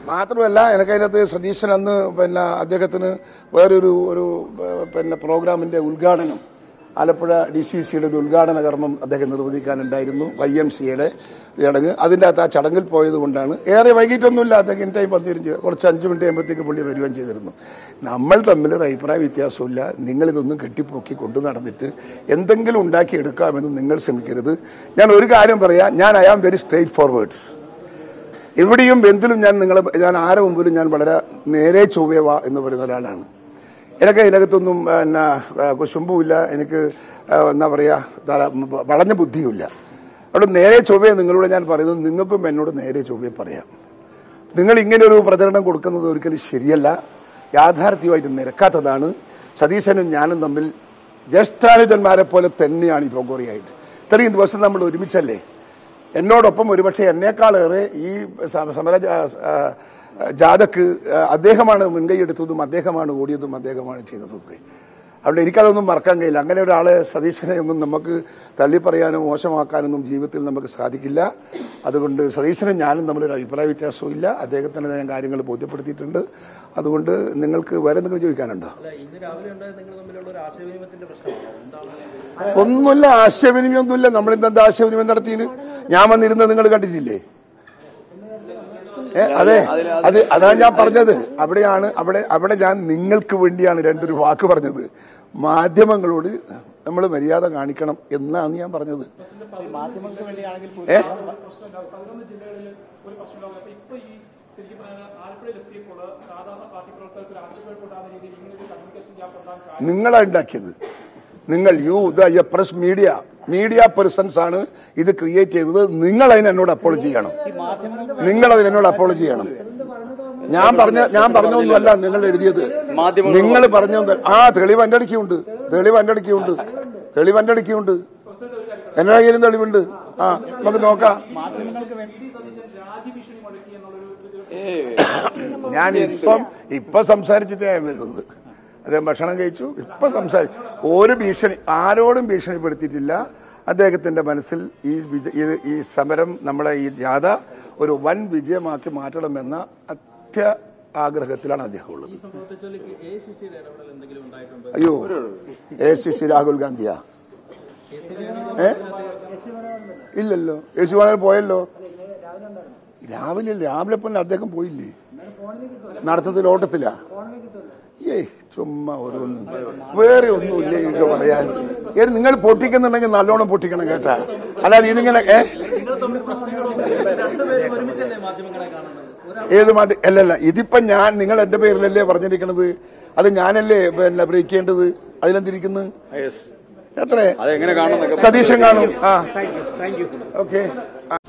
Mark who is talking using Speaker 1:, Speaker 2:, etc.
Speaker 1: മാത്രമല്ല എനിക്കതിനകത്ത് സതീശൻ അന്ന് പിന്നെ അദ്ദേഹത്തിന് വേറൊരു ഒരു ഏഹ്, പിന്നെ പ്രോഗ്രാമിന്റെ ഉദ്ഘാടനം ആലപ്പുഴ ഡി സി സിയുടെ ഒരു ഉദ്ഘാടന കർമ്മം അദ്ദേഹം നിർവഹിക്കാനുണ്ടായിരുന്നു വൈ എം സിയുടെ ചടങ്ങ് അതിൻ്റെ അകത്ത് ആ ചടങ്ങിൽ പോയത് കൊണ്ടാണ് ഏറെ വൈകിട്ടൊന്നുമില്ല അദ്ദേഹം ഇൻ ടൈം പത്തിരും ചെയ്തു കുറച്ച് അഞ്ച് മിനിറ്റ് കഴിയുമ്പോഴത്തേക്ക് പുള്ളി വരികയും ചെയ്തിരുന്നു നമ്മൾ തമ്മിൽ ഒരു അഭിപ്രായ വ്യത്യാസമില്ല നിങ്ങളിതൊന്നും കെട്ടിപ്പൊക്കി കൊണ്ടു നടന്നിട്ട് എന്തെങ്കിലും ഉണ്ടാക്കിയെടുക്കാമെന്ന് നിങ്ങൾ ശ്രമിക്കരുത് ഞാൻ ഒരു കാര്യം പറയാം ഞാൻ I am very straightforward എവിടെയും എന്തിലും ഞാൻ നിങ്ങളെ ഞാൻ ആരെ മുമ്പിലും ഞാൻ വളരെ നേരെ ചൊവ്വേ വാ എന്ന് പറയുന്ന ഒരാളാണ് എനിക്ക് ഇതിനകത്തൊന്നും പിന്നെ കുശുമ്പുമില്ല എനിക്ക് ആ, എന്താ പറയുക ധാരാ- വളഞ്ഞ ബുദ്ധിയുമില്ല അവിടെ നേരെ ചൊവ്വേ നിങ്ങളോട് ഞാൻ പറയുന്നത് നിങ്ങൾക്കും എന്നോട് നേരെ ചൊവ്വേ പറയാം നിങ്ങൾ ഇങ്ങനെ ഒരു പ്രചരണം കൊടുക്കുന്നത് ഒരിക്കലും ശരിയല്ല യാഥാർത്ഥ്യമായിട്ട് നിരക്കാത്തതാണ് സതീശനും ഞാനും തമ്മിൽ ജ്യേഷ്ഠാനുജന്മാരെ പോലെ തന്നെയാണ് ഈ പൊങ്കോറിയായിട്ട് ഇത്രയും ദിവസം നമ്മൾ ഒരുമിച്ചല്ലേ എന്നോടൊപ്പം ഒരുപക്ഷെ എന്നേക്കാളേറെ ഈ സ- സമര ജാ- ആ, ജാഥക്ക് അദ്ദേഹമാണ് മുൻകൈ എടുത്തതും അദ്ദേഹമാണ് ഓടിയതും അദ്ദേഹമാണ് ചെയ്തതും ഒക്കെ അതുകൊണ്ട് എനിക്കതൊന്നും മറക്കാൻ കഴിയില്ല അങ്ങനെ ഒരാളെ സതീശനെ ഒന്നും നമുക്ക് തള്ളിപ്പറയാനോ മോശമാക്കാനൊന്നും ജീവിതത്തിൽ നമുക്ക് സാധിക്കില്ല അതുകൊണ്ട് സതീശനും ഞാനും തമ്മിലൊരു അഭിപ്രായ വ്യത്യാസവും ഇല്ല അദ്ദേഹത്തിന് ഞാൻ കാര്യങ്ങൾ ബോധ്യപ്പെടുത്തിയിട്ടുണ്ട് അതുകൊണ്ട് നിങ്ങൾക്ക് വേറെ എന്തെങ്കിലും ചോദിക്കാനുണ്ടോ
Speaker 2: ഇന്ന് രാവിലെ ഉണ്ടായ നിങ്ങൾ തമ്മിലുള്ള ഒരു ആശയവിനിമയത്തിന്റെ പ്രശ്നമാണോ എന്താണ്
Speaker 1: ഒന്നുമില്ല ആശയവിനിമയം ഒന്നുമില്ല നമ്മൾ ഇന്നെന്താ ആശയവിനിമയം നടത്തിയത് ഞാൻ വന്നിരുന്നത് നിങ്ങൾ കണ്ടിട്ടില്ലേ ഏ അതെ അത് അതാ ഞാൻ പറഞ്ഞത് അവിടെയാണ് അവിടെ അവിടെ ഞാൻ നിങ്ങൾക്ക് വേണ്ടിയാണ് രണ്ടൊരു വാക്ക് പറഞ്ഞത് മാധ്യമങ്ങളോട് നമ്മൾ മര്യാദ കാണിക്കണം എന്നാണ് ഞാൻ പറഞ്ഞത്
Speaker 3: മാധ്യമങ്ങൾക്ക് വേണ്ടിയാണെങ്കിൽ
Speaker 1: ഏ
Speaker 4: പ്രശ്നമുണ്ടാവും പതിനൊന്ന് ജില്ലകളിൽ ഒരു പ്രശ്നമുണ്ടാവും അപ്പൊ ഇപ്പൊ ഈ ശരിക്കും പറഞ്ഞാൽ ആലപ്പുഴയിൽ എത്തിയപ്പോൾ സാധാരണ പാർട്ടി പ്രവർത്തകർക്ക് ഒരു ആശയക്കുഴപ്പമുണ്ടാകുന്ന രീതിയിൽ ഇങ്ങനെ ഒരു കമ്മ്യൂണിക്കേഷൻ ഗ്യാപ്പ് ഉണ്ടാകാൻ കാരണം
Speaker 1: നിങ്ങളാ ഉണ്ടാക്കിയത് നിങ്ങൾ you the press media media persons ആണ് ഇത് ക്രിയേറ്റ് ചെയ്തത് നിങ്ങൾ അതിന് എന്നോട് അപ്പോളജി ചെയ്യണം നിങ്ങൾ അതിന് എന്നോട് അപ്പോളജി ചെയ്യണം ഞാൻ പറഞ്ഞ ഞാൻ പറഞ്ഞൊന്നുമല്ല നിങ്ങൾ എഴുതിയത് നിങ്ങൾ പറഞ്ഞ ആ തെളിവ് എന്റെ അടുക്കിയുണ്ട് തെളിവ് എന്റെ അടുക്കിയുണ്ട് തെളിവ് എന്റെ അടുക്കിയുണ്ട് എന്റെ കയ്യിലും തെളിവുണ്ട് ആ നമുക്ക് നോക്കാം
Speaker 4: രാജ്യഭീഷണി മുഴക്കി എന്നുള്ളൊരു ഒരു
Speaker 1: ഞാൻ ഇപ്പം ഇപ്പൊ സംസാരിച്ചിട്ടേ ഞാൻ വരുന്നത് അദ്ദേഹം ഭക്ഷണം കഴിച്ചു ഇപ്പൊ സംസാരിച്ചു ഒരു ഭീഷണി ആരോടും ഭീഷണിപ്പെടുത്തിയിട്ടില്ല അദ്ദേഹത്തിന്റെ മനസ്സിൽ ഈ വിജ- ഈ- ഈ സമരം നമ്മളെ ഈ ജാഥ ഒരു വൻ വിജയമാക്കി മാറ്റണമെന്ന അത്യ ആഗ്രഹത്തിലാണ് അദ്ദേഹം ഉള്ളത്
Speaker 2: ഈ സംഭവത്തെ ചൊല്ലി എ സി സിയുടെ ഇടപെടൽ എന്തെങ്കിലും ഉണ്ടായിട്ടുണ്ടോ
Speaker 1: അയ്യോ എ സി സി രാഹുൽ ഗാന്ധിയാ ഏ ഇല്ലല്ലോ യേശുവാണെങ്കിൽ പോയല്ലോ രാവിലെ രാവിലെ പോലെ അദ്ദേഹം പോയില്ലേ നടത്തത്തിൽ ഓട്ടത്തിലാ ഏയ് ചുമ്മാ ഓരോന്നും വേറെ ഒന്നുമില്ല എനിക്ക് പറയാൻ ഏ, നിങ്ങൾ പൊട്ടിക്കുന്നുണ്ടെങ്കിൽ നല്ലോണം പൊട്ടിക്കണം കേട്ടാ അല്ലാതെ ഇതിങ്ങനെ ഏ
Speaker 2: നിങ്ങൾ തമ്മിൽ പ്രശ്നങ്ങളുണ്ട് രണ്ടുപേരും ഒരുമിച്ചല്ലേ മാധ്യമങ്ങളെ കാണുന്നത് ഒരാൾ
Speaker 1: ഏത് മാറ്റി അല്ലല്ല ഇതിപ്പോ ഞാൻ നിങ്ങൾ എന്റെ പേരിലല്ലേ പറഞ്ഞിരിക്കണത് അത് ഞാനല്ലേ പിന്നെ ബ്രേക്ക് ചെയ്യേണ്ടത് അതിലെന്തിരിക്കുന്നു എത്രേ
Speaker 5: അതെങ്ങനെ കാണുന്നൊക്കെ
Speaker 1: സതീശൻ കാണും ആ
Speaker 3: താങ്ക് യു സർ
Speaker 1: ഓക്കെ